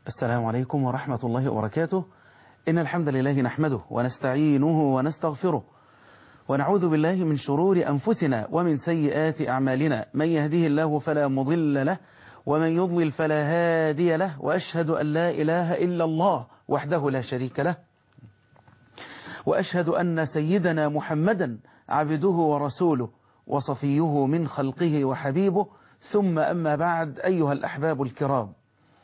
السلام عليكم ورحمة الله وبركاته إن الحمد لله نحمده ونستعينه ونستغفره ونعوذ بالله من شرور أنفسنا ومن سيئات أعمالنا من يهديه الله فلا مضل له ومن يضلل فلا هادي له وأشهد أن لا إله إلا الله وحده لا شريك له وأشهد أن سيدنا محمدا عبده ورسوله وصفيه من خلقه وحبيبه ثم أما بعد أيها الأحباب الكرام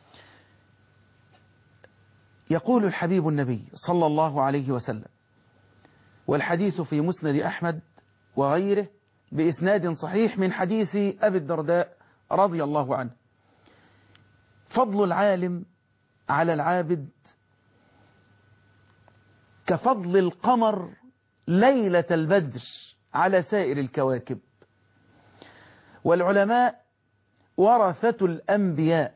يقول الحبيب النبي صلى الله عليه وسلم والحديث في مسند أحمد وغيره بإسناد صحيح من حديث أبي الدرداء رضي الله عنه فضل العالم على العابد كفضل القمر ليلة البدر على سائر الكواكب والعلماء ورثة الأنبياء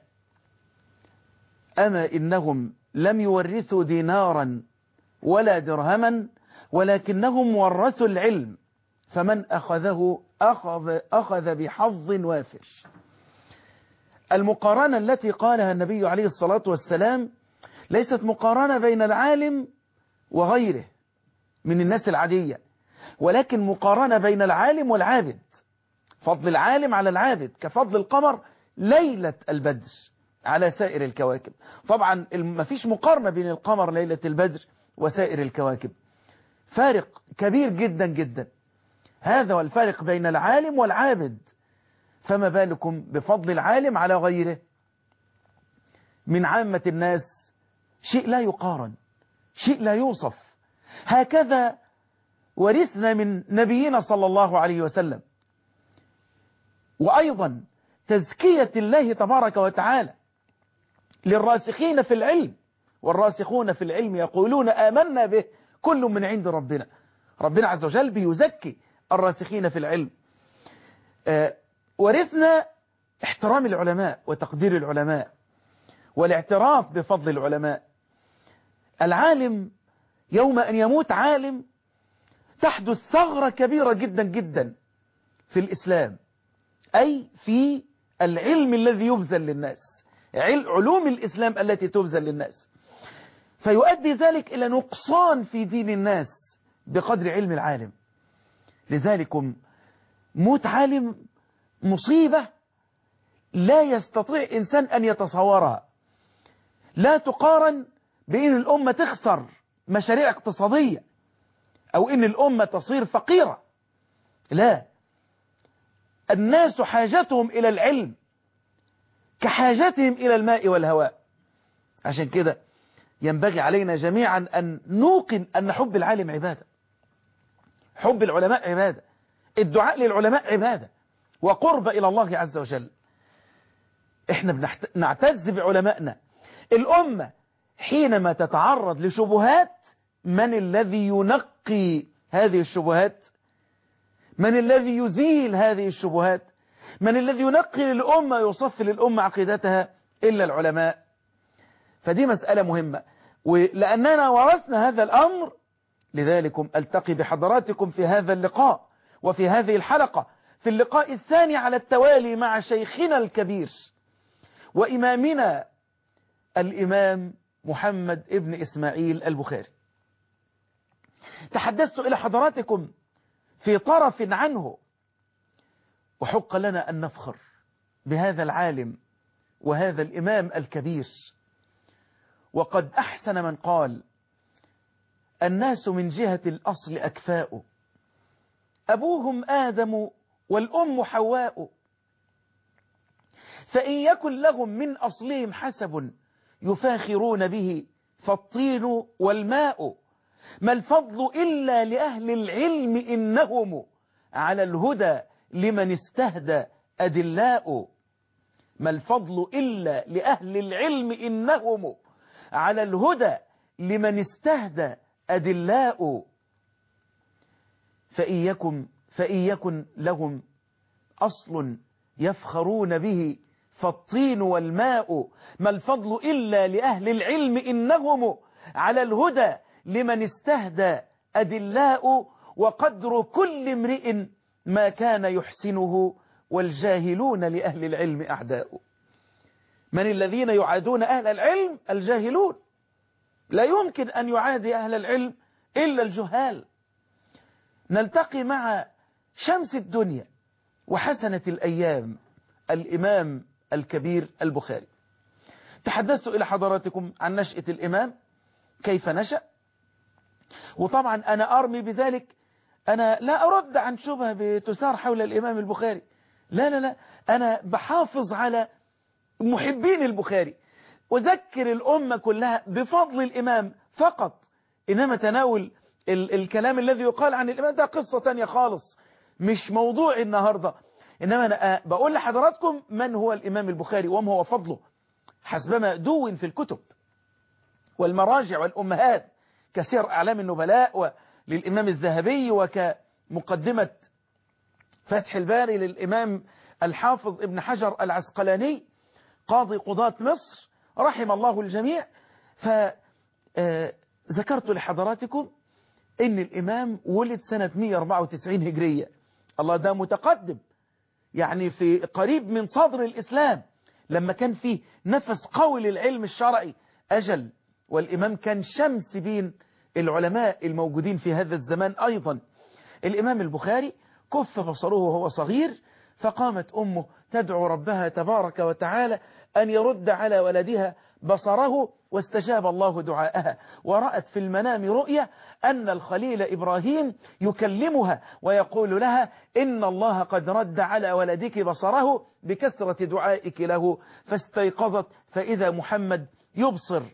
أما إنهم لم يورثوا دينارا ولا درهما ولكنهم ورثوا العلم فمن أخذه أخذ, أخذ بحظ وافر المقارنة التي قالها النبي عليه الصلاة والسلام ليست مقارنة بين العالم وغيره من الناس العادية ولكن مقارنة بين العالم والعابد فضل العالم على العابد كفضل القمر ليلة البدر على سائر الكواكب طبعا ما فيش مقارنة بين القمر ليلة البدر وسائر الكواكب فارق كبير جدا جدا هذا والفارق بين العالم والعابد فما بالكم بفضل العالم على غيره من عامة الناس شيء لا يقارن شيء لا يوصف هكذا ورثنا من نبينا صلى الله عليه وسلم وأيضا تزكية الله تبارك وتعالى للراسخين في العلم والراسخون في العلم يقولون آمنا به كل من عند ربنا ربنا عز وجل بيزكي الراسخين في العلم آه ورثنا احترام العلماء وتقدير العلماء والاعتراف بفضل العلماء العالم يوم أن يموت عالم تحدث ثغرة كبيرة جدا جدا في الإسلام أي في العلم الذي يبذل للناس علوم الإسلام التي تبذل للناس فيؤدي ذلك إلى نقصان في دين الناس بقدر علم العالم لذلك موت عالم مصيبة لا يستطيع إنسان أن يتصورها لا تقارن بأن الأمة تخسر مشاريع اقتصادية أو أن الأمة تصير فقيرة لا الناس حاجتهم إلى العلم كحاجتهم إلى الماء والهواء عشان كده ينبغي علينا جميعا أن نوقن أن حب العالم عبادة حب العلماء عبادة الدعاء للعلماء عبادة وقرب إلى الله عز وجل احنا بنعتز بعلمائنا الأمة حينما تتعرض لشبهات من الذي ينقي هذه الشبهات من الذي يزيل هذه الشبهات من الذي ينقي للأمة يصفي للأمة عقيدتها إلا العلماء فدي مسألة مهمة ولأننا ورثنا هذا الأمر لذلك ألتقي بحضراتكم في هذا اللقاء وفي هذه الحلقة في اللقاء الثاني على التوالي مع شيخنا الكبير وإمامنا الإمام محمد ابن إسماعيل البخاري تحدثت إلى حضراتكم في طرف عنه وحق لنا أن نفخر بهذا العالم وهذا الإمام الكبير وقد أحسن من قال الناس من جهة الأصل أكفاء أبوهم آدم والأم حواء فإن يكن لهم من أصلهم حسب يفاخرون به فالطين والماء ما الفضل إلا لأهل العلم إنهم على الهدى لمن استهدى أدلاء ما الفضل إلا لأهل العلم إنهم على الهدى لمن استهدى أدلاء فإن يكن, فإن يكن لهم أصل يفخرون به فالطين والماء ما الفضل إلا لأهل العلم إنهم على الهدى لمن استهدى أدلاء وقدر كل امرئ ما كان يحسنه والجاهلون لأهل العلم أعداء من الذين يعادون أهل العلم الجاهلون لا يمكن أن يعادي أهل العلم إلا الجهال نلتقي مع شمس الدنيا وحسنة الأيام الإمام الكبير البخاري تحدثت إلى حضراتكم عن نشأة الإمام كيف نشأ وطبعا أنا أرمي بذلك أنا لا أرد عن شبهة بتسار حول الإمام البخاري لا لا لا أنا بحافظ على محبين البخاري أذكر الأمة كلها بفضل الإمام فقط إنما تناول ال الكلام الذي يقال عن الإمام ده قصة تانية خالص مش موضوع النهاردة إنما أنا بقول لحضراتكم من هو الإمام البخاري وما هو فضله حسبما دون في الكتب والمراجع والأمهات كسير أعلام النبلاء وللإمام الذهبي وكمقدمة فتح الباري للإمام الحافظ ابن حجر العسقلاني قاضي قضاة مصر رحم الله الجميع فذكرت لحضراتكم ان الامام ولد سنة 194 هجرية الله ده متقدم يعني في قريب من صدر الاسلام لما كان فيه نفس قوي للعلم الشرعي اجل والامام كان شمس بين العلماء الموجودين في هذا الزمان ايضا الامام البخاري كف بصره وهو صغير فقامت امه تدعو ربها تبارك وتعالى أن يرد على ولدها بصره واستجاب الله دعاءها ورأت في المنام رؤية أن الخليل إبراهيم يكلمها ويقول لها إن الله قد رد على ولدك بصره بكثرة دعائك له فاستيقظت فإذا محمد يبصر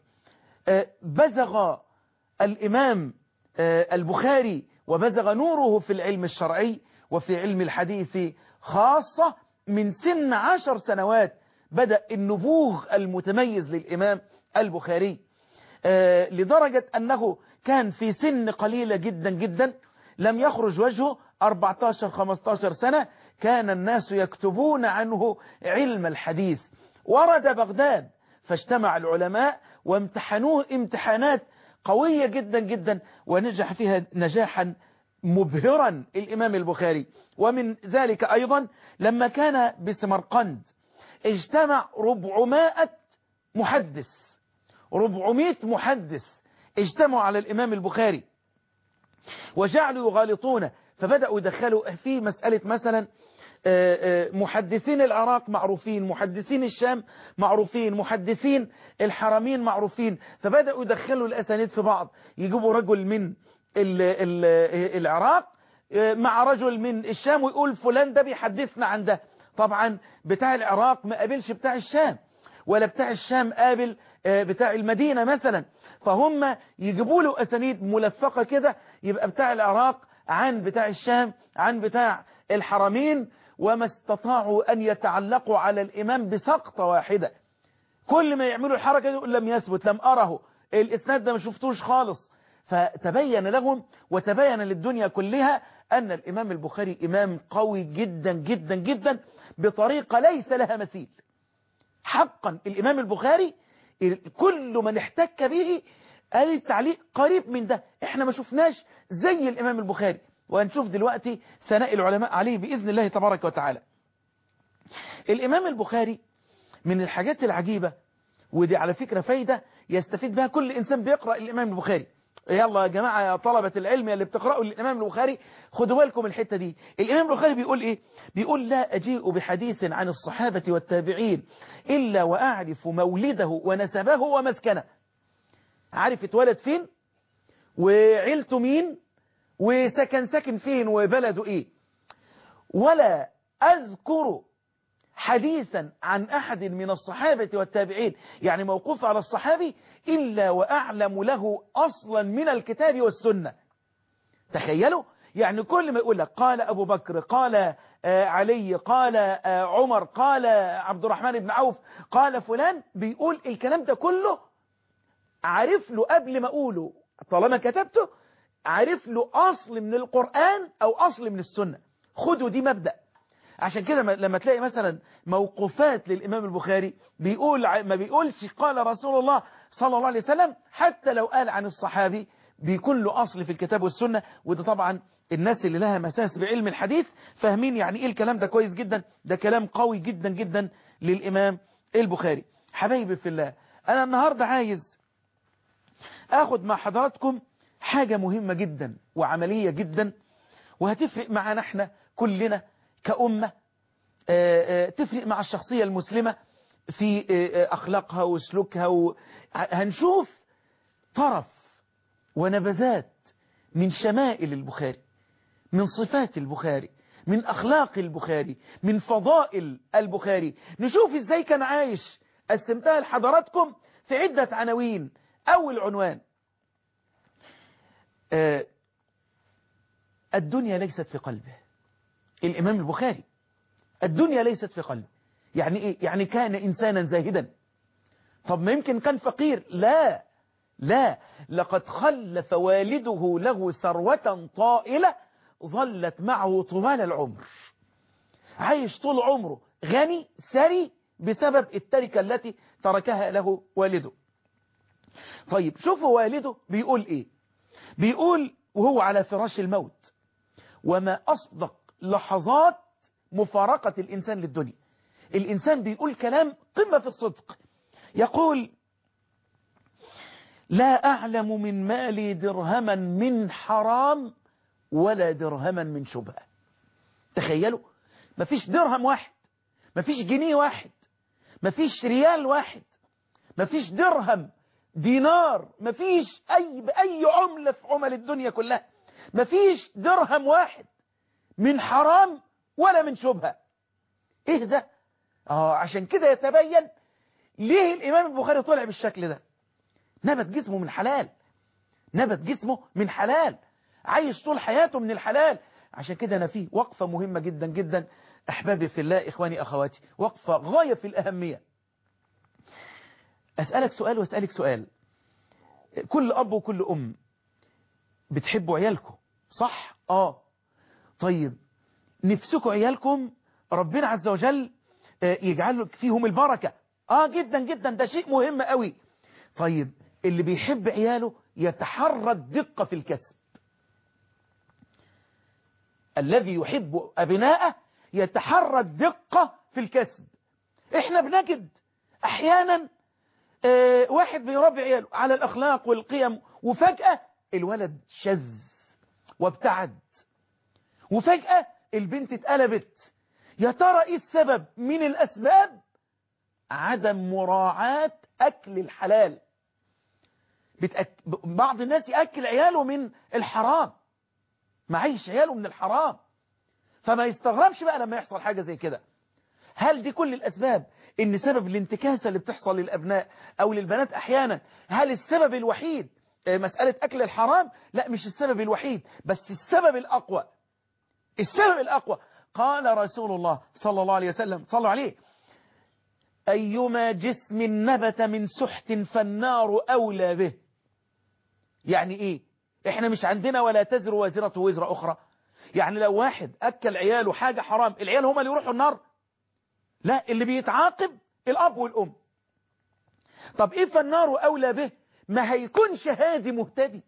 بزغ الإمام البخاري وبزغ نوره في العلم الشرعي وفي علم الحديث خاصة من سن عشر سنوات بدأ النبوغ المتميز للإمام البخاري آه لدرجة أنه كان في سن قليلة جدا جدا لم يخرج وجهه 14-15 سنة كان الناس يكتبون عنه علم الحديث ورد بغداد فاجتمع العلماء وامتحنوه امتحانات قوية جدا جدا ونجح فيها نجاحا مبهرا الإمام البخاري ومن ذلك أيضا لما كان بسمرقند اجتمع ربعمائة محدث ربعمائة محدث اجتمعوا على الإمام البخاري وجعلوا يغالطون فبدأوا يدخلوا في مسألة مثلا محدثين العراق معروفين محدثين الشام معروفين محدثين الحرمين معروفين فبدأوا يدخلوا الأسانيد في بعض يجيبوا رجل من ال ال العراق مع رجل من الشام ويقول فلان ده بيحدثنا عن ده طبعا بتاع العراق ما قابلش بتاع الشام ولا بتاع الشام قابل بتاع المدينة مثلا فهم يجيبوا له أسانيد ملفقة كده يبقى بتاع العراق عن بتاع الشام عن بتاع الحرمين وما استطاعوا أن يتعلقوا على الإمام بسقطة واحدة كل ما يعملوا الحركة يقول لم يثبت لم أره الإسناد ده ما شفتوش خالص فتبين لهم وتبين للدنيا كلها أن الإمام البخاري إمام قوي جدا جدا جدا بطريقة ليس لها مثيل حقا الإمام البخاري كل من احتك به قال التعليق قريب من ده احنا ما شفناش زي الإمام البخاري وهنشوف دلوقتي ثناء العلماء عليه بإذن الله تبارك وتعالى الإمام البخاري من الحاجات العجيبة ودي على فكرة فايدة يستفيد بها كل إنسان بيقرأ الإمام البخاري يلا يا جماعة يا طلبة العلم اللي بتقرأوا الإمام البخاري خدوا بالكم الحتة دي الإمام البخاري بيقول إيه بيقول لا أجيء بحديث عن الصحابة والتابعين إلا وأعرف مولده ونسبه ومسكنه عارف اتولد فين وعيلته مين وسكن سكن فين وبلده إيه ولا أذكر حديثا عن أحد من الصحابة والتابعين يعني موقوف على الصحابي إلا وأعلم له أصلا من الكتاب والسنة تخيلوا يعني كل ما يقول لك قال أبو بكر قال علي قال عمر قال عبد الرحمن بن عوف قال فلان بيقول الكلام ده كله عارف له قبل ما أقوله طالما كتبته عارف له أصل من القرآن أو أصل من السنة خدوا دي مبدأ عشان كده لما تلاقي مثلا موقوفات للإمام البخاري بيقول ما بيقولش قال رسول الله صلى الله عليه وسلم حتى لو قال عن الصحابي بيكون له أصل في الكتاب والسنة وده طبعا الناس اللي لها مساس بعلم الحديث فاهمين يعني ايه الكلام ده كويس جدا ده كلام قوي جدا جدا للإمام البخاري حبايبي في الله أنا النهاردة عايز أخد مع حضراتكم حاجة مهمة جدا وعملية جدا وهتفرق معنا احنا كلنا كأمة تفرق مع الشخصية المسلمة في أخلاقها وسلوكها هنشوف طرف ونبذات من شمائل البخاري من صفات البخاري من أخلاق البخاري من فضائل البخاري نشوف إزاي كان عايش قسمتها لحضراتكم في عدة عناوين أول عنوان آه الدنيا ليست في قلبه الإمام البخاري الدنيا ليست في قلبه يعني إيه؟ يعني كان إنسانا زاهدا طب ما يمكن كان فقير لا لا لقد خلف والده له ثروة طائلة ظلت معه طوال العمر عايش طول عمره غني ثري بسبب التركة التي تركها له والده طيب شوفوا والده بيقول ايه بيقول وهو على فراش الموت وما أصدق لحظات مفارقة الإنسان للدنيا الإنسان بيقول كلام قمة في الصدق يقول لا أعلم من مالي درهما من حرام ولا درهما من شبهة تخيلوا مفيش درهم واحد مفيش جنيه واحد مفيش ريال واحد مفيش درهم دينار مفيش أي بأي عملة في عمل الدنيا كلها مفيش درهم واحد من حرام ولا من شبهة ايه ده اه عشان كده يتبين ليه الامام البخاري طلع بالشكل ده نبت جسمه من حلال نبت جسمه من حلال عايش طول حياته من الحلال عشان كده أنا فيه وقفة مهمة جدا جدا أحبابي في الله إخواني أخواتي وقفة غاية في الأهمية أسألك سؤال وأسألك سؤال كل أب وكل أم بتحبوا عيالكم صح؟ آه طيب نفسكم عيالكم ربنا عز وجل يجعل فيهم البركة آه جدا جدا ده شيء مهم قوي طيب اللي بيحب عياله يتحرى الدقة في الكسب الذي يحب أبناءه يتحرى الدقة في الكسب احنا بنجد احيانا اه واحد بيربي عياله على الاخلاق والقيم وفجأة الولد شذ وابتعد وفجأة البنت اتقلبت يا ترى ايه السبب من الاسباب عدم مراعاة اكل الحلال بتأك... بعض الناس يأكل عياله من الحرام معيش عياله من الحرام فما يستغربش بقى لما يحصل حاجة زي كده هل دي كل الأسباب إن سبب الانتكاسة اللي بتحصل للأبناء أو للبنات أحيانا هل السبب الوحيد مسألة أكل الحرام لا مش السبب الوحيد بس السبب الأقوى السبب الأقوى قال رسول الله صلى الله عليه وسلم صلوا عليه أيما جسم نبت من سحت فالنار أولى به يعني إيه إحنا مش عندنا ولا تزر وازرة وزر أخرى يعني لو واحد أكل عياله حاجة حرام العيال هما اللي يروحوا النار لا اللي بيتعاقب الأب والأم طب إيه فالنار أولى به ما هيكونش هادي مهتدي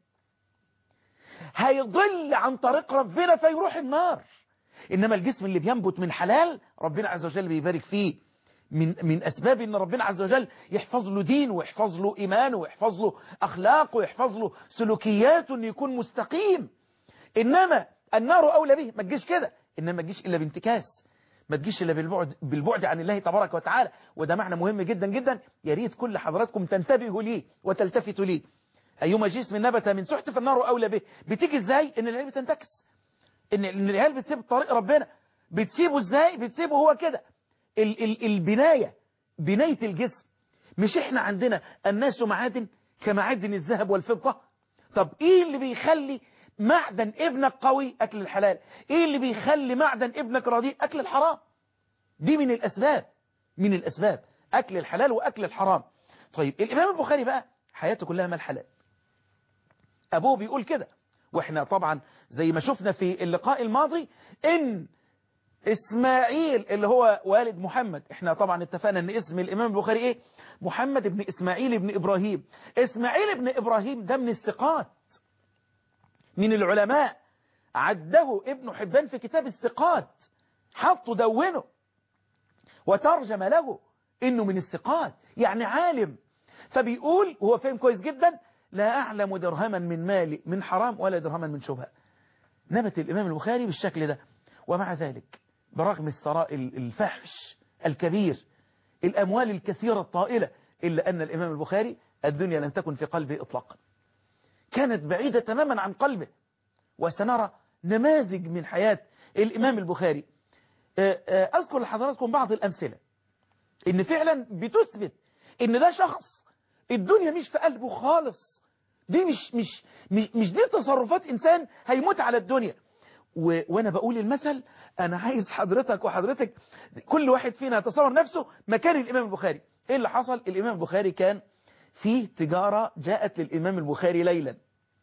هيضل عن طريق ربنا فيروح النار إنما الجسم اللي بينبت من حلال ربنا عز وجل بيبارك فيه من من أسباب أن ربنا عز وجل يحفظ له دين ويحفظ له إيمان ويحفظ له أخلاق ويحفظ له سلوكيات أن يكون مستقيم إنما النار أولى به ما تجيش كده إنما ما تجيش إلا بانتكاس ما تجيش إلا بالبعد, بالبعد عن الله تبارك وتعالى وده معنى مهم جدا جدا يا ريت كل حضراتكم تنتبهوا ليه وتلتفتوا ليه أيما جسم نبت من سحت فالنار أولى به بتيجي إزاي إن العيال بتنتكس إن العيال بتسيب طريق ربنا بتسيبه إزاي بتسيبه هو كده ال ال البناية بناية الجسم مش احنا عندنا الناس معادن كمعادن الذهب والفضة طب ايه اللي بيخلي معدن ابنك قوي اكل الحلال ايه اللي بيخلي معدن ابنك رديء اكل الحرام دي من الاسباب من الاسباب اكل الحلال واكل الحرام طيب الامام البخاري بقى حياته كلها مال حلال ابوه بيقول كده واحنا طبعا زي ما شفنا في اللقاء الماضي ان إسماعيل اللي هو والد محمد احنا طبعا اتفقنا ان اسم الإمام البخاري ايه محمد بن إسماعيل بن إبراهيم إسماعيل بن إبراهيم ده من الثقات من العلماء عده ابن حبان في كتاب الثقات حطه دونه وترجم له إنه من الثقات يعني عالم فبيقول وهو فاهم كويس جدا لا أعلم درهما من مالي من حرام ولا درهما من شبهة نبت الإمام البخاري بالشكل ده ومع ذلك برغم الثراء الفحش الكبير الأموال الكثيرة الطائلة إلا أن الإمام البخاري الدنيا لم تكن في قلبه إطلاقا كانت بعيدة تماما عن قلبه وسنرى نماذج من حياة الإمام البخاري أذكر لحضراتكم بعض الأمثلة إن فعلا بتثبت إن ده شخص الدنيا مش في قلبه خالص دي مش مش مش, مش دي تصرفات إنسان هيموت على الدنيا و... وأنا بقول المثل أنا عايز حضرتك وحضرتك كل واحد فينا يتصور نفسه مكان الإمام البخاري إيه اللي حصل الإمام البخاري كان فيه تجارة جاءت للإمام البخاري ليلا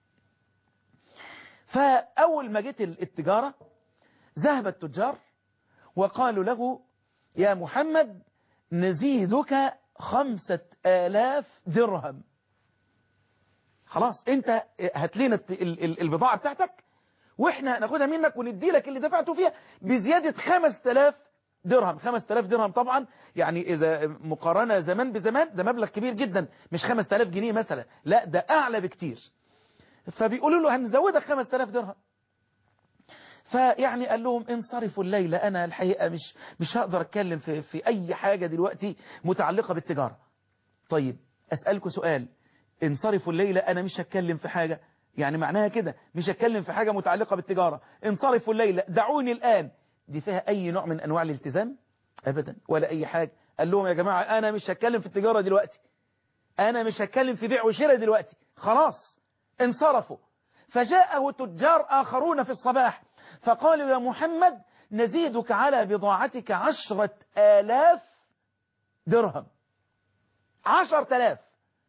فأول ما جت التجارة ذهب التجار وقالوا له يا محمد نزيدك خمسة آلاف درهم خلاص انت هات لنا البضاعة بتاعتك واحنا ناخدها منك وندي لك اللي دفعته فيها بزيادة خمس تلاف درهم خمس تلاف درهم طبعا يعني إذا مقارنة زمان بزمان ده مبلغ كبير جدا مش خمس تلاف جنيه مثلا لا ده أعلى بكتير فبيقولوا له هنزودك خمس تلاف درهم فيعني قال لهم انصرفوا الليلة أنا الحقيقة مش مش هقدر أتكلم في, في أي حاجة دلوقتي متعلقة بالتجارة طيب أسألكم سؤال انصرفوا الليلة أنا مش هتكلم في حاجة يعني معناها كده مش هتكلم في حاجة متعلقة بالتجارة انصرفوا الليلة دعوني الآن دي فيها أي نوع من أنواع الالتزام أبدا ولا أي حاجة قال لهم يا جماعة أنا مش هتكلم في التجارة دلوقتي أنا مش هتكلم في بيع وشراء دلوقتي خلاص انصرفوا فجاءه تجار آخرون في الصباح فقالوا يا محمد نزيدك على بضاعتك عشرة آلاف درهم عشرة آلاف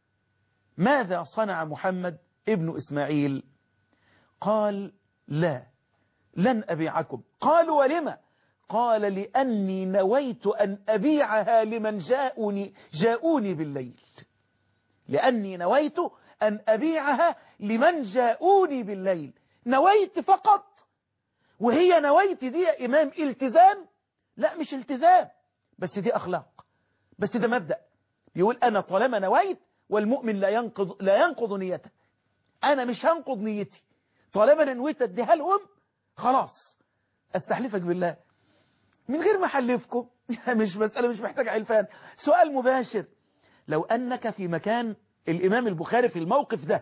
ماذا صنع محمد ابن إسماعيل قال لا لن أبيعكم قالوا ولما قال لأني نويت أن أبيعها لمن جاءوني, جاءوني بالليل لأني نويت أن أبيعها لمن جاءوني بالليل نويت فقط وهي نويت دي يا إمام التزام لا مش التزام بس دي أخلاق بس ده مبدأ بيقول أنا طالما نويت والمؤمن لا ينقض, لا ينقض نيته أنا مش هنقض نيتي طالما نويت أديها لهم خلاص استحلفك بالله من غير ما احلفكم مش مسألة مش محتاج علفان سؤال مباشر لو أنك في مكان الإمام البخاري في الموقف ده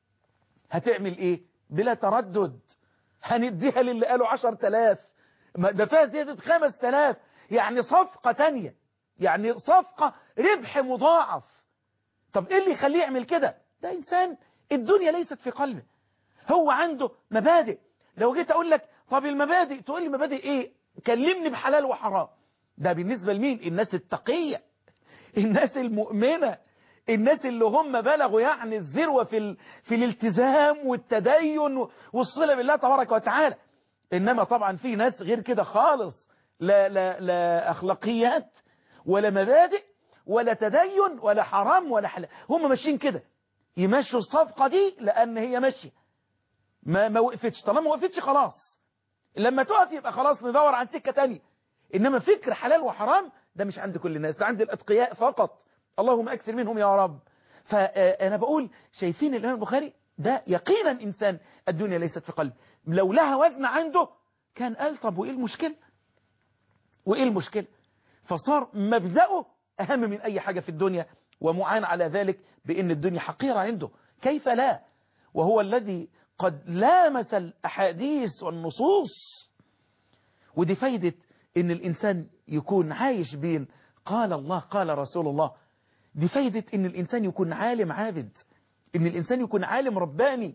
هتعمل إيه بلا تردد هنديها للي قالوا عشر تلاف ده فيها زيادة خمس تلاف يعني صفقة تانية يعني صفقة ربح مضاعف طب إيه اللي يخليه يعمل كده ده إنسان الدنيا ليست في قلبه هو عنده مبادئ لو جيت أقول لك طب المبادئ تقول لي مبادئ إيه كلمني بحلال وحرام ده بالنسبة لمين الناس التقية الناس المؤمنة الناس اللي هم بلغوا يعني الذروة في, ال... في الالتزام والتدين والصلة بالله تبارك وتعالى إنما طبعا في ناس غير كده خالص لا, لا, لا أخلاقيات ولا مبادئ ولا تدين ولا حرام ولا حلال هم ماشيين كده يمشوا الصفقة دي لأن هي ماشية ما, ما وقفتش طالما ما وقفتش خلاص لما تقف يبقى خلاص ندور عن سكة تانية إنما فكر حلال وحرام ده مش عند كل الناس ده عند الأتقياء فقط اللهم أكثر منهم يا رب فأنا بقول شايفين الإمام البخاري ده يقينا إنسان الدنيا ليست في قلب لو لها وزن عنده كان قال طب وإيه المشكلة وإيه المشكلة فصار مبدأه أهم من أي حاجة في الدنيا ومعان على ذلك بأن الدنيا حقيرة عنده كيف لا وهو الذي قد لامس الأحاديث والنصوص ودي فايدة ان الإنسان يكون عايش بين قال الله قال رسول الله دي فايدة ان الإنسان يكون عالم عابد ان الإنسان يكون عالم رباني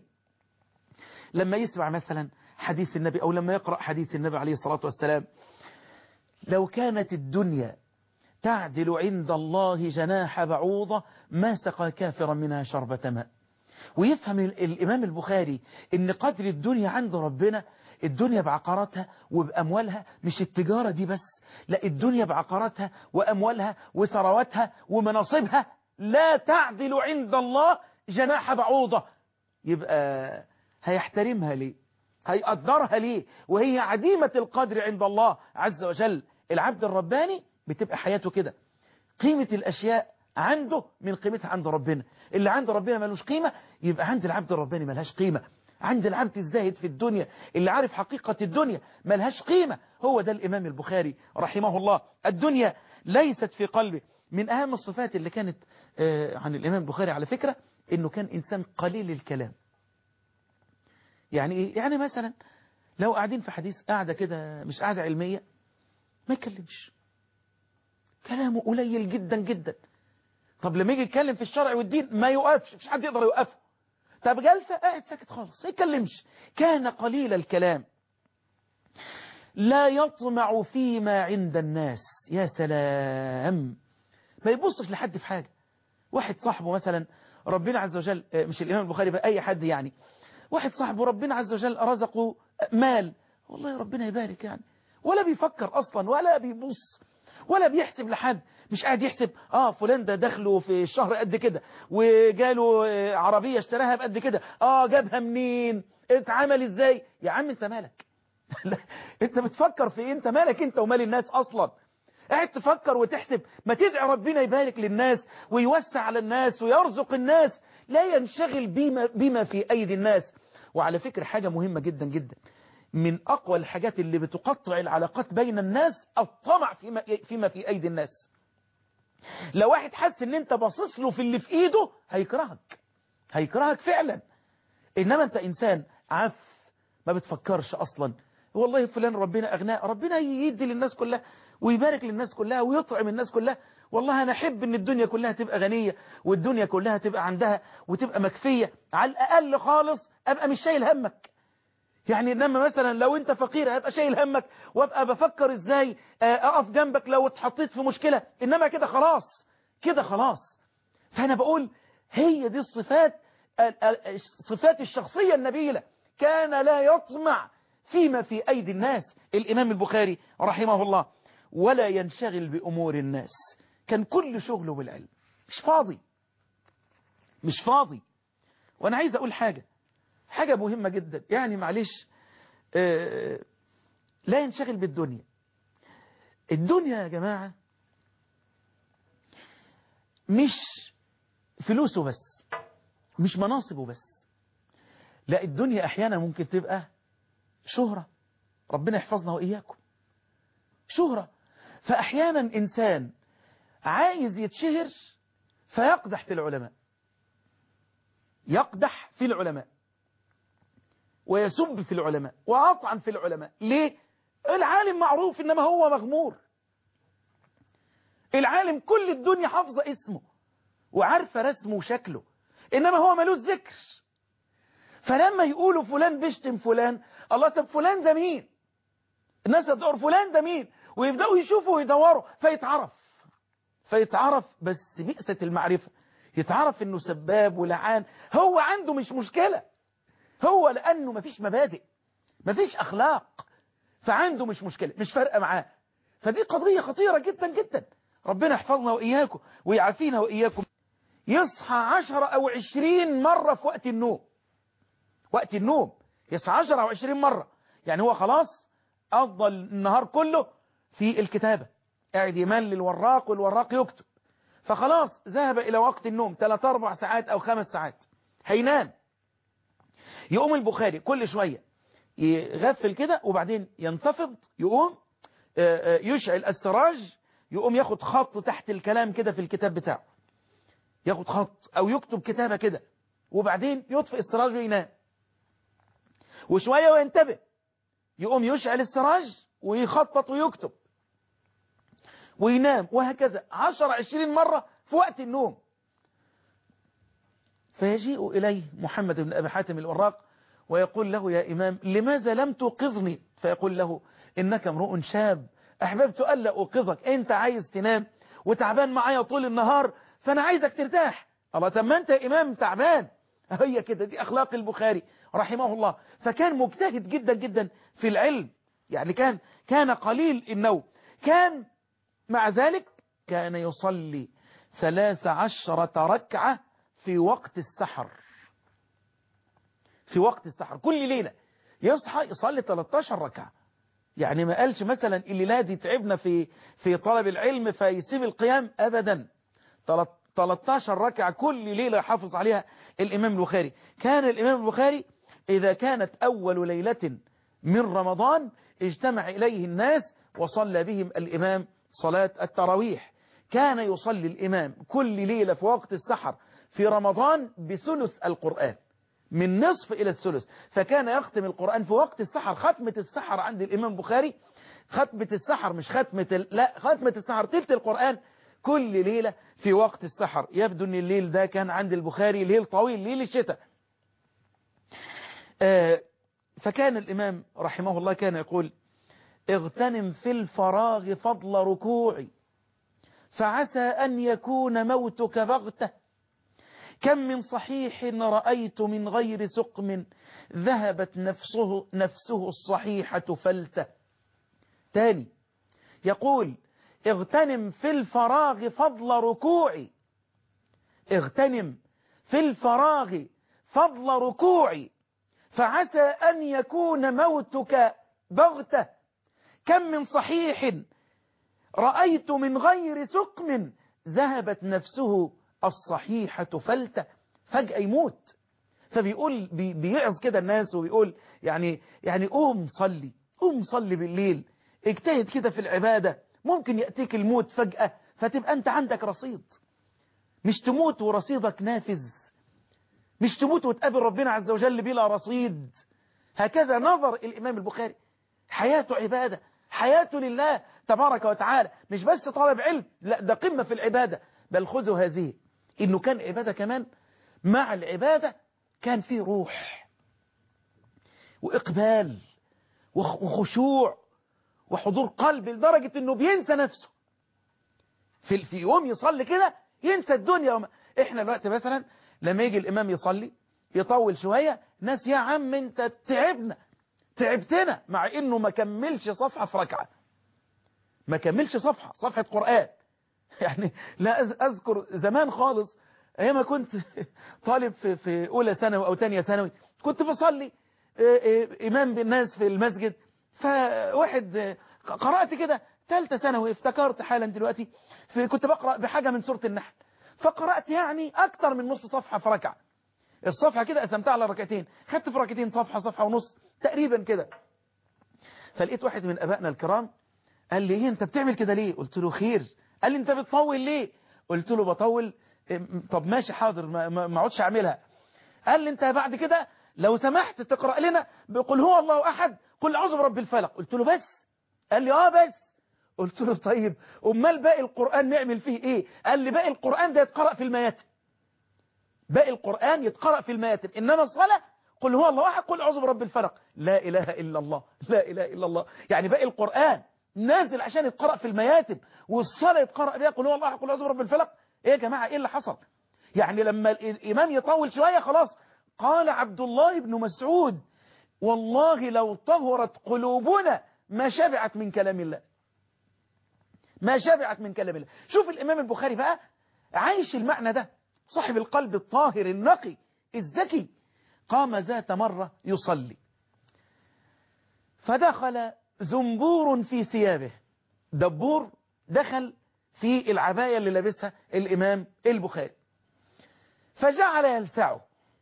لما يسمع مثلا حديث النبي أو لما يقرأ حديث النبي عليه الصلاة والسلام لو كانت الدنيا تعدل عند الله جناح بعوضة ما سقى كافرا منها شربة ماء ويفهم الإمام البخاري ان قدر الدنيا عند ربنا الدنيا بعقاراتها وبأموالها مش التجارة دي بس لا الدنيا بعقاراتها وأموالها وثرواتها ومناصبها لا تعدل عند الله جناح بعوضة يبقى هيحترمها ليه هيقدرها ليه وهي عديمة القدر عند الله عز وجل العبد الرباني بتبقى حياته كده قيمة الأشياء عنده من قيمتها عند ربنا اللي عند ربنا ملوش قيمة يبقى عند العبد الرباني ملهاش قيمة عند العبد الزاهد في الدنيا اللي عارف حقيقة الدنيا ملهاش قيمة هو ده الإمام البخاري رحمه الله الدنيا ليست في قلبه من أهم الصفات اللي كانت عن الإمام البخاري على فكرة إنه كان إنسان قليل الكلام يعني إيه؟ يعني مثلا لو قاعدين في حديث قاعدة كده مش قاعدة علمية ما يتكلمش كلامه قليل جدا جدا طب لما يجي يتكلم في الشرع والدين ما يوقفش مش حد يقدر يوقفه طب جلسة قاعد ساكت خالص ما يتكلمش كان قليل الكلام لا يطمع فيما عند الناس يا سلام ما يبصش لحد في حاجة واحد صاحبه مثلا ربنا عز وجل مش الإمام البخاري بقى أي حد يعني واحد صاحبه ربنا عز وجل رزقه مال والله ربنا يبارك يعني ولا بيفكر أصلا ولا بيبص ولا بيحسب لحد مش قاعد يحسب اه فلان ده دخله في الشهر قد كده وجاله عربية اشتراها بقد كده اه جابها منين اتعمل ازاي يا عم انت مالك انت بتفكر في ايه انت مالك انت ومال الناس اصلا قاعد تفكر وتحسب ما تدعي ربنا يبارك للناس ويوسع على الناس ويرزق الناس لا ينشغل بما, بما في ايدي الناس وعلى فكرة حاجة مهمة جدا جدا من أقوى الحاجات اللي بتقطع العلاقات بين الناس الطمع فيما, فيما في أيدي الناس لو واحد حس ان انت باصص له في اللي في ايده هيكرهك هيكرهك فعلا انما انت انسان عف ما بتفكرش اصلا والله فلان ربنا اغناه ربنا يدي للناس كلها ويبارك للناس كلها ويطعم الناس كلها والله انا احب ان الدنيا كلها تبقى غنية والدنيا كلها تبقى عندها وتبقى مكفية على الاقل خالص ابقى مش شايل همك يعني انما مثلا لو انت فقير هبقى شايل همك وابقى بفكر ازاي اقف جنبك لو اتحطيت في مشكلة انما كده خلاص كده خلاص فانا بقول هي دي الصفات صفات الشخصية النبيلة كان لا يطمع فيما في ايدي الناس الامام البخاري رحمه الله ولا ينشغل بامور الناس كان كل شغله بالعلم مش فاضي مش فاضي وانا عايز اقول حاجة حاجة مهمة جدا يعني معلش آه لا ينشغل بالدنيا الدنيا يا جماعة مش فلوسه بس مش مناصبه بس لا الدنيا احيانا ممكن تبقى شهرة ربنا يحفظنا وإياكم شهرة فأحيانا إنسان عايز يتشهر فيقدح في العلماء يقدح في العلماء ويسب في العلماء ويطعن في العلماء ليه العالم معروف إنما هو مغمور العالم كل الدنيا حافظة اسمه وعارفة رسمه وشكله إنما هو ملوش ذكر فلما يقولوا فلان بيشتم فلان الله طب فلان ده مين الناس تدور فلان ده مين ويبدأوا يشوفوا ويدوروا فيتعرف فيتعرف بس بئسة المعرفة يتعرف انه سباب ولعان هو عنده مش مشكلة هو لانه مفيش مبادئ مفيش اخلاق فعنده مش مشكلة مش فارقة معاه فدي قضية خطيرة جدا جدا ربنا يحفظنا وإياكم ويعافينا وإياكم يصحى عشرة أو عشرين مرة في وقت النوم وقت النوم يصحى عشرة أو عشرين مرة يعني هو خلاص قضى النهار كله في الكتابة قاعد يملل الوراق والوراق يكتب فخلاص ذهب إلى وقت النوم 3 أربع ساعات أو خمس ساعات هينام يقوم البخاري كل شوية يغفل كده وبعدين ينتفض يقوم يشعل السراج يقوم ياخد خط تحت الكلام كده في الكتاب بتاعه ياخد خط أو يكتب كتابة كده وبعدين يطفئ السراج وينام وشوية وينتبه يقوم يشعل السراج ويخطط ويكتب وينام وهكذا عشر عشرين مرة في وقت النوم فيجيء إليه محمد بن أبي حاتم الوراق ويقول له يا إمام لماذا لم توقظني فيقول له إنك امرؤ شاب أحببت ألا أوقظك أنت عايز تنام وتعبان معايا طول النهار فأنا عايزك ترتاح الله طب ما أنت يا إمام تعبان هي كده دي أخلاق البخاري رحمه الله فكان مجتهد جدا جدا في العلم يعني كان كان قليل النوم كان مع ذلك كان يصلي ثلاث عشرة ركعة في وقت السحر في وقت السحر كل ليلة يصحى يصلي 13 ركعة يعني ما قالش مثلا الليلة دي تعبنا في في طلب العلم فيسيب القيام أبدا 13 ركعة كل ليلة حافظ عليها الإمام البخاري كان الإمام البخاري إذا كانت أول ليلة من رمضان اجتمع إليه الناس وصلى بهم الإمام صلاة التراويح كان يصلي الإمام كل ليلة في وقت السحر في رمضان بثلث القرآن من نصف إلى الثلث فكان يختم القرآن في وقت السحر ختمة السحر عند الإمام البخاري ختمة السحر مش ختمة ال... لا ختمة السحر تلت القرآن كل ليلة في وقت السحر يبدو أن الليل ده كان عند البخاري ليل طويل ليل الشتاء آه فكان الإمام رحمه الله كان يقول اغتنم في الفراغ فضل ركوعي فعسى أن يكون موتك بغتة كم من صحيح رأيت من غير سقم ذهبت نفسه, نفسه الصحيحة فلتة تاني يقول اغتنم في الفراغ فضل ركوعي اغتنم في الفراغ فضل ركوعي فعسى أن يكون موتك بغتة كم من صحيح رأيت من غير سقم ذهبت نفسه الصحيحة فلتة فجأة يموت فبيقول بي بيعظ كده الناس وبيقول يعني يعني قوم صلي قوم صلي بالليل اجتهد كده في العبادة ممكن يأتيك الموت فجأة فتبقى أنت عندك رصيد مش تموت ورصيدك نافذ مش تموت وتقابل ربنا عز وجل بلا رصيد هكذا نظر الإمام البخاري حياته عبادة حياته لله تبارك وتعالى مش بس طالب علم لا ده قمة في العبادة بل خذوا هذه إنه كان عبادة كمان مع العبادة كان فيه روح وإقبال وخشوع وحضور قلب لدرجة إنه بينسى نفسه في في يوم يصلي كده ينسى الدنيا وما إحنا الوقت مثلا لما يجي الإمام يصلي يطول شوية ناس يا عم انت تعبنا تعبتنا مع انه ما كملش صفحة في ركعة ما كملش صفحة صفحة قرآن يعني لا أذكر زمان خالص أيام كنت طالب في, في أولى ثانوي أو تانية ثانوي كنت بصلي إمام بالناس في المسجد فواحد قرأت كده ثالثة ثانوي افتكرت حالا دلوقتي في كنت بقرأ بحاجة من سورة النحل فقرأت يعني أكتر من نص صفحة في ركعة الصفحة كده قسمتها على ركعتين خدت في ركعتين صفحة صفحة ونص تقريبا كده فلقيت واحد من أبائنا الكرام قال لي ايه انت بتعمل كده ليه قلت له خير قال لي انت بتطول ليه قلت له بطول طب ماشي حاضر ما ما اقعدش اعملها قال لي انت بعد كده لو سمحت تقرأ لنا بقول هو الله احد قل اعوذ برب الفلق قلت له بس قال لي اه بس قلت له طيب امال باقي القرآن نعمل فيه ايه قال لي باقي القرآن ده يتقرأ في المياتم باقي القرآن يتقرأ في المياتم انما الصلاة قل هو الله احد قل اعوذ برب الفلق لا اله الا الله لا اله الا الله يعني باقي القرآن نازل عشان يتقرأ في المياتم والصلاة يتقرأ بها قل هو الله احد قل اعوذ برب الفلق ايه يا جماعة ايه اللي حصل يعني لما الامام يطول شوية خلاص قال عبد الله بن مسعود والله لو طهرت قلوبنا ما شبعت من كلام الله ما شبعت من كلام الله شوف الإمام البخاري بقى عايش المعنى ده صاحب القلب الطاهر النقي الذكي قام ذات مرة يصلي فدخل زنبور في ثيابه دبور دخل في العباية اللي لابسها الإمام البخاري فجعل يلسعه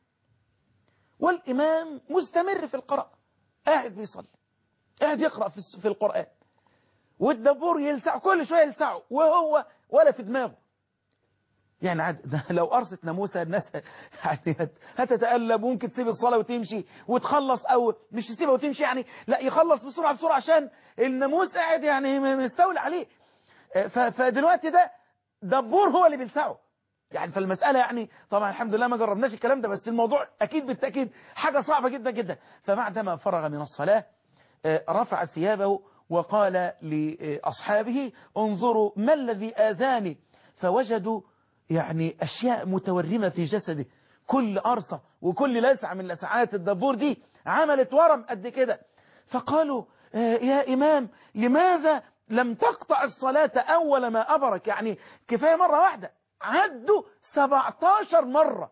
والإمام مستمر في القراءة قاعد بيصلي قاعد يقرأ في في القرآن والدبور يلسع كل شوية يلسعه وهو ولا في دماغه يعني عاد لو قرصت ناموسة الناس يعني هتتقلب ممكن تسيب الصلاة وتمشي وتخلص أو مش تسيبها وتمشي يعني لا يخلص بسرعة بسرعة عشان الناموس قاعد يعني مستولي عليه فدلوقتي ده دبور هو اللي بيلسعه يعني فالمسألة يعني طبعا الحمد لله ما جربناش الكلام ده بس الموضوع أكيد بالتأكيد حاجة صعبة جدا جدا فبعدما فرغ من الصلاة رفع ثيابه وقال لأصحابه انظروا ما الذي آذاني فوجدوا يعني أشياء متورمة في جسده كل أرصة وكل لسعة من لسعات الدبور دي عملت ورم قد كده فقالوا يا إمام لماذا لم تقطع الصلاة أول ما أبرك يعني كفاية مرة واحدة عدوا 17 مرة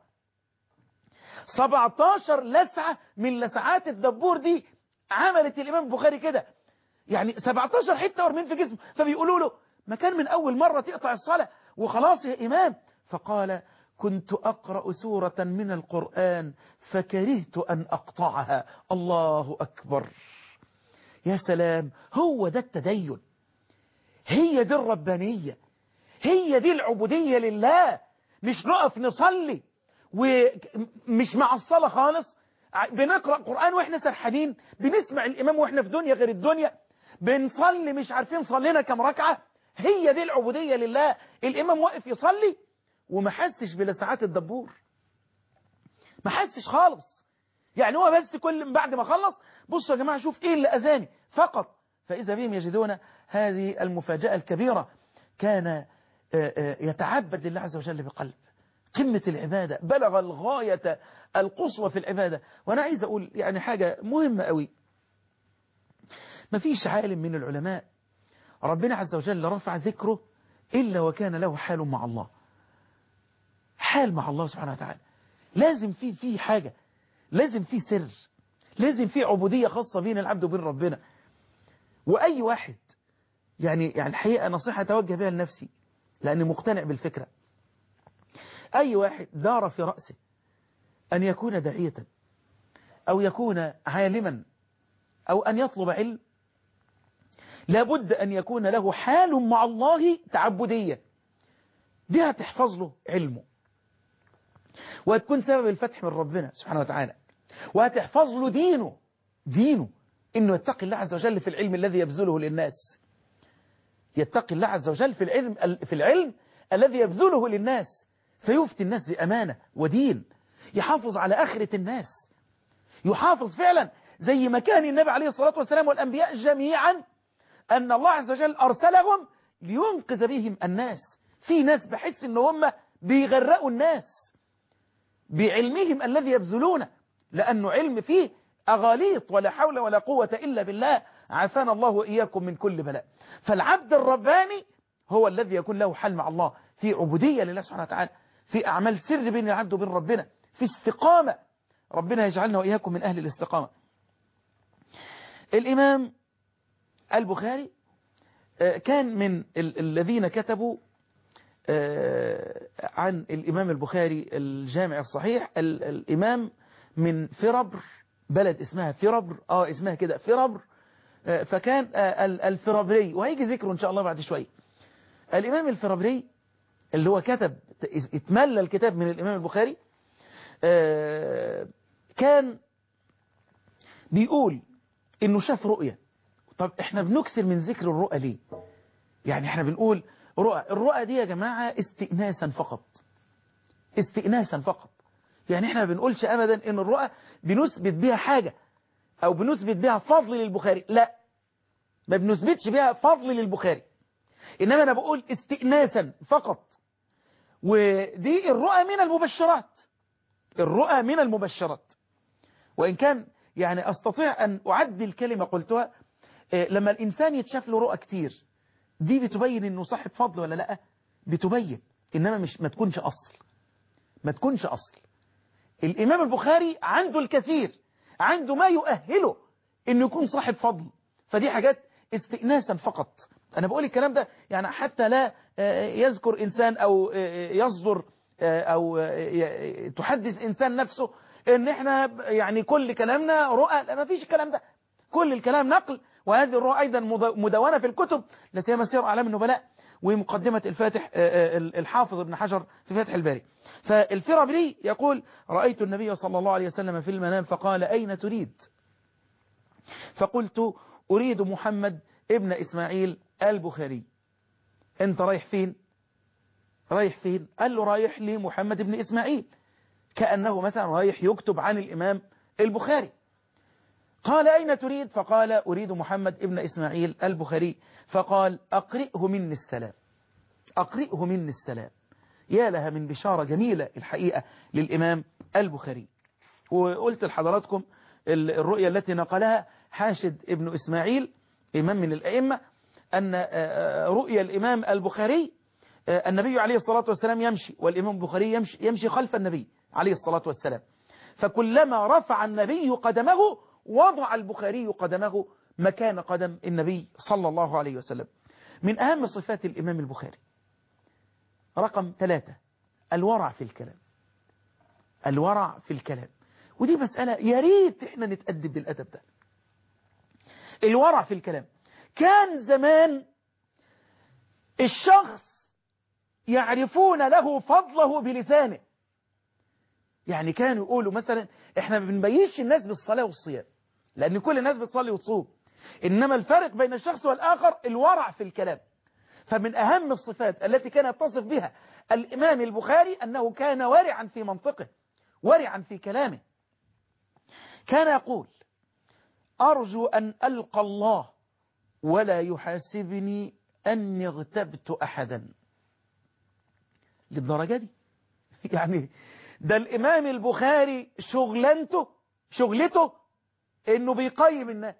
17 لسعة من لسعات الدبور دي عملت الإمام البخاري كده يعني 17 حتة ورمين في جسمه فبيقولوا له ما كان من أول مرة تقطع الصلاة وخلاص يا إمام فقال كنت أقرأ سورة من القرآن فكرهت أن أقطعها الله أكبر يا سلام هو ده التدين هي دي الربانية هي دي العبودية لله مش نقف نصلي ومش مع الصلاة خالص بنقرأ قرآن واحنا سرحانين بنسمع الإمام واحنا في دنيا غير الدنيا بنصلي مش عارفين صلينا كم ركعة هي دي العبودية لله الإمام واقف يصلي وما حسش بلسعات الدبور ما حسش خالص يعني هو بس كل بعد ما خلص بصوا يا جماعة شوف ايه اللي أذاني فقط فإذا بهم يجدون هذه المفاجأة الكبيرة كان يتعبد لله عز وجل بقلب قمة العبادة بلغ الغاية القصوى في العبادة وأنا عايز أقول يعني حاجة مهمة قوي ما فيش عالم من العلماء ربنا عز وجل رفع ذكره إلا وكان له حال مع الله حال مع الله سبحانه وتعالى لازم في في حاجة لازم في سر لازم في عبودية خاصة بين العبد وبين ربنا وأي واحد يعني يعني الحقيقة نصيحة أتوجه بها لنفسي لأني مقتنع بالفكرة أي واحد دار في رأسه أن يكون داعية أو يكون عالما أو أن يطلب علم لابد أن يكون له حال مع الله تعبدية دي هتحفظ له علمه وهتكون سبب الفتح من ربنا سبحانه وتعالى وهتحفظ له دينه دينه إنه يتقي الله عز وجل في العلم الذي يبذله للناس يتقي الله عز وجل في العلم في العلم الذي يبذله للناس فيفتي الناس بأمانة ودين يحافظ على آخرة الناس يحافظ فعلا زي ما كان النبي عليه الصلاة والسلام والأنبياء جميعا أن الله عز وجل أرسلهم لينقذ بهم الناس في ناس بحس ان هم بيغرقوا الناس بعلمهم الذي يبذلونه لأنه علم فيه أغاليط ولا حول ولا قوة إلا بالله عافانا الله وإياكم من كل بلاء فالعبد الرباني هو الذي يكون له حل مع الله في عبودية لله سبحانه وتعالى في أعمال سر بين العبد وبين ربنا في استقامة ربنا يجعلنا وإياكم من أهل الاستقامة الإمام البخاري كان من الذين كتبوا عن الإمام البخاري الجامع الصحيح الإمام من فربر بلد اسمها فربر اه اسمها كده فربر فكان الفرابري وهيجي ذكره إن شاء الله بعد شوية الإمام الفرابري اللي هو كتب اتملى الكتاب من الإمام البخاري كان بيقول إنه شاف رؤية طب احنا بنكسر من ذكر الرؤى ليه يعني احنا بنقول رؤى الرؤى دي يا جماعة استئناسا فقط استئناسا فقط يعني احنا ما بنقولش ابدا ان الرؤى بنثبت بيها حاجة او بنثبت بيها فضل للبخاري لا ما بنثبتش بيها فضل للبخاري انما انا بقول استئناسا فقط ودي الرؤى من المبشرات الرؤى من المبشرات وان كان يعني استطيع ان اعدل كلمة قلتها لما الانسان يتشاف له رؤى كتير دي بتبين انه صاحب فضل ولا لا بتبين انما مش ما تكونش اصل ما تكونش اصل الامام البخاري عنده الكثير عنده ما يؤهله انه يكون صاحب فضل فدي حاجات استئناسا فقط انا بقول الكلام ده يعني حتى لا يذكر انسان او يصدر او تحدث انسان نفسه ان احنا يعني كل كلامنا رؤى لا ما فيش الكلام ده كل الكلام نقل وهذه الرؤى أيضا مدونة في الكتب لا سيما سير أعلام النبلاء ومقدمة الفاتح الحافظ ابن حجر في فتح الباري فالفرابري يقول رأيت النبي صلى الله عليه وسلم في المنام فقال أين تريد فقلت أريد محمد ابن إسماعيل البخاري أنت رايح فين رايح فين قال له رايح لمحمد ابن إسماعيل كأنه مثلا رايح يكتب عن الإمام البخاري قال أين تريد فقال أريد محمد ابن إسماعيل البخاري فقال أقرئه مني السلام أقرئه مني السلام يا لها من بشارة جميلة الحقيقة للإمام البخاري وقلت لحضراتكم الرؤية التي نقلها حاشد ابن إسماعيل إمام من الأئمة أن رؤيا الإمام البخاري النبي عليه الصلاة والسلام يمشي والإمام البخاري يمشي, يمشي خلف النبي عليه الصلاة والسلام فكلما رفع النبي قدمه وضع البخاري قدمه مكان قدم النبي صلى الله عليه وسلم من أهم صفات الإمام البخاري رقم ثلاثة الورع في الكلام الورع في الكلام ودي مسألة يا ريت احنا نتأدب بالأدب ده الورع في الكلام كان زمان الشخص يعرفون له فضله بلسانه يعني كانوا يقولوا مثلا احنا ما بنبيش الناس بالصلاة والصيام لأن كل الناس بتصلي وتصوم إنما الفرق بين الشخص والآخر الورع في الكلام فمن أهم الصفات التي كان يتصف بها الإمام البخاري أنه كان ورعا في منطقه ورعا في كلامه كان يقول أرجو أن ألقى الله ولا يحاسبني أني اغتبت أحدا للدرجة دي يعني ده الإمام البخاري شغلانته شغلته إنه بيقيم الناس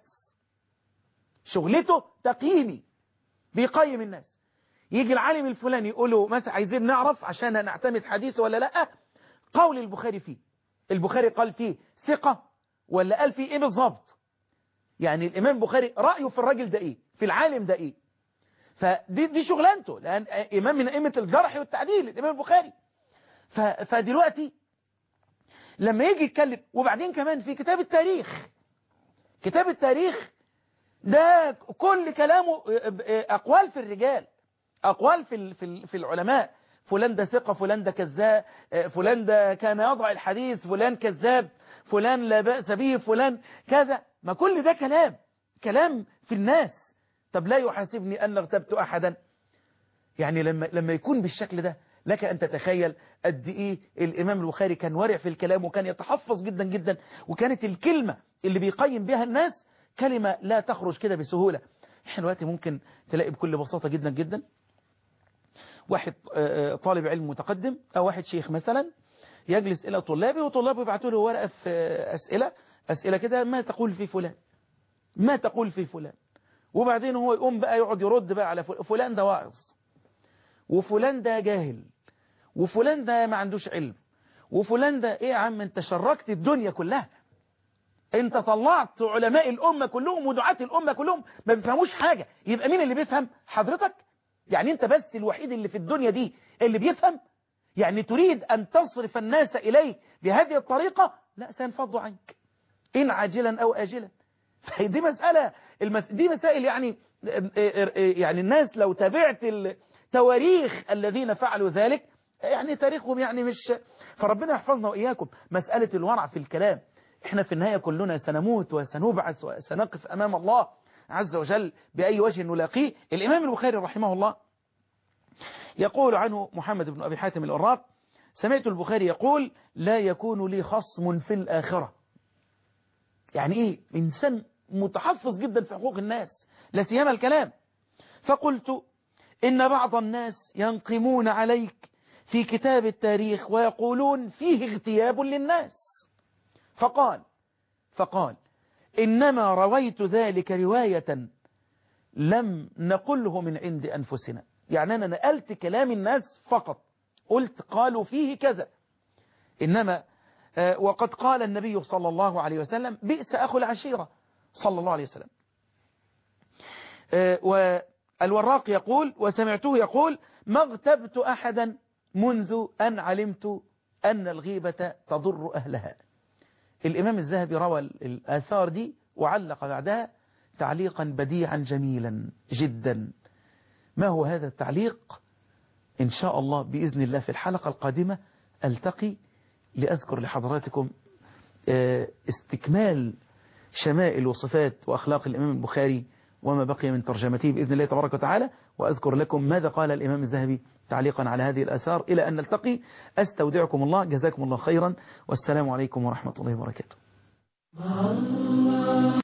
شغلته تقييمي بيقيم الناس يجي العالم الفلاني يقول له مثلا عايزين نعرف عشان نعتمد حديثه ولا لا قول البخاري فيه البخاري قال فيه ثقة ولا قال فيه ايه بالظبط يعني الامام البخاري رأيه في الراجل ده ايه في العالم ده ايه فدي دي شغلانته لان امام من ائمه الجرح والتعديل الامام البخاري فدلوقتي لما يجي يتكلم وبعدين كمان في كتاب التاريخ كتاب التاريخ ده كل كلامه أقوال في الرجال أقوال في في في العلماء فلان ده ثقة فلان ده كذاب فلان ده كان يضع الحديث فلان كذاب فلان لا بأس به فلان كذا ما كل ده كلام كلام في الناس طب لا يحاسبني أن اغتبت أحدا يعني لما لما يكون بالشكل ده لك أن تتخيل قد إيه الإمام البخاري كان ورع في الكلام وكان يتحفظ جدا جدا وكانت الكلمة اللي بيقيم بها الناس كلمة لا تخرج كده بسهولة احنا دلوقتي ممكن تلاقي بكل بساطة جدا جدا واحد طالب علم متقدم أو واحد شيخ مثلا يجلس إلى طلابه وطلابه يبعثوا له ورقة في أسئلة أسئلة كده ما تقول في فلان ما تقول في فلان وبعدين هو يقوم بقى يقعد يرد بقى على فلان, فلان ده واعظ وفلان ده جاهل وفلان ده ما عندوش علم وفلان ده ايه يا عم انت شركت الدنيا كلها انت طلعت علماء الأمة كلهم ودعاة الأمة كلهم ما بيفهموش حاجة يبقى مين اللي بيفهم حضرتك يعني انت بس الوحيد اللي في الدنيا دي اللي بيفهم يعني تريد أن تصرف الناس إليه بهذه الطريقة لا سينفضوا عنك إن عاجلا أو آجلا دي مسألة المس... دي مسائل يعني يعني الناس لو تابعت التواريخ الذين فعلوا ذلك يعني تاريخهم يعني مش فربنا يحفظنا وإياكم مسألة الورع في الكلام احنا في النهاية كلنا سنموت وسنبعث وسنقف أمام الله عز وجل بأي وجه نلاقيه الإمام البخاري رحمه الله يقول عنه محمد بن أبي حاتم الأراق سمعت البخاري يقول لا يكون لي خصم في الآخرة يعني إيه إنسان متحفظ جدا في حقوق الناس لا سيما الكلام فقلت إن بعض الناس ينقمون عليك في كتاب التاريخ ويقولون فيه اغتياب للناس فقال فقال إنما رويت ذلك رواية لم نقله من عند أنفسنا يعني أنا نقلت كلام الناس فقط قلت قالوا فيه كذا إنما وقد قال النبي صلى الله عليه وسلم بئس أخو العشيرة صلى الله عليه وسلم والوراق يقول وسمعته يقول ما اغتبت أحدا منذ أن علمت أن الغيبة تضر أهلها الإمام الذهبي روى الآثار دي وعلق بعدها تعليقا بديعا جميلا جدا ما هو هذا التعليق إن شاء الله بإذن الله في الحلقة القادمة ألتقي لأذكر لحضراتكم استكمال شمائل وصفات وأخلاق الإمام البخاري وما بقي من ترجمته بإذن الله تبارك وتعالى وأذكر لكم ماذا قال الإمام الذهبي تعليقا على هذه الآثار إلى أن نلتقي أستودعكم الله جزاكم الله خيرا والسلام عليكم ورحمة الله وبركاته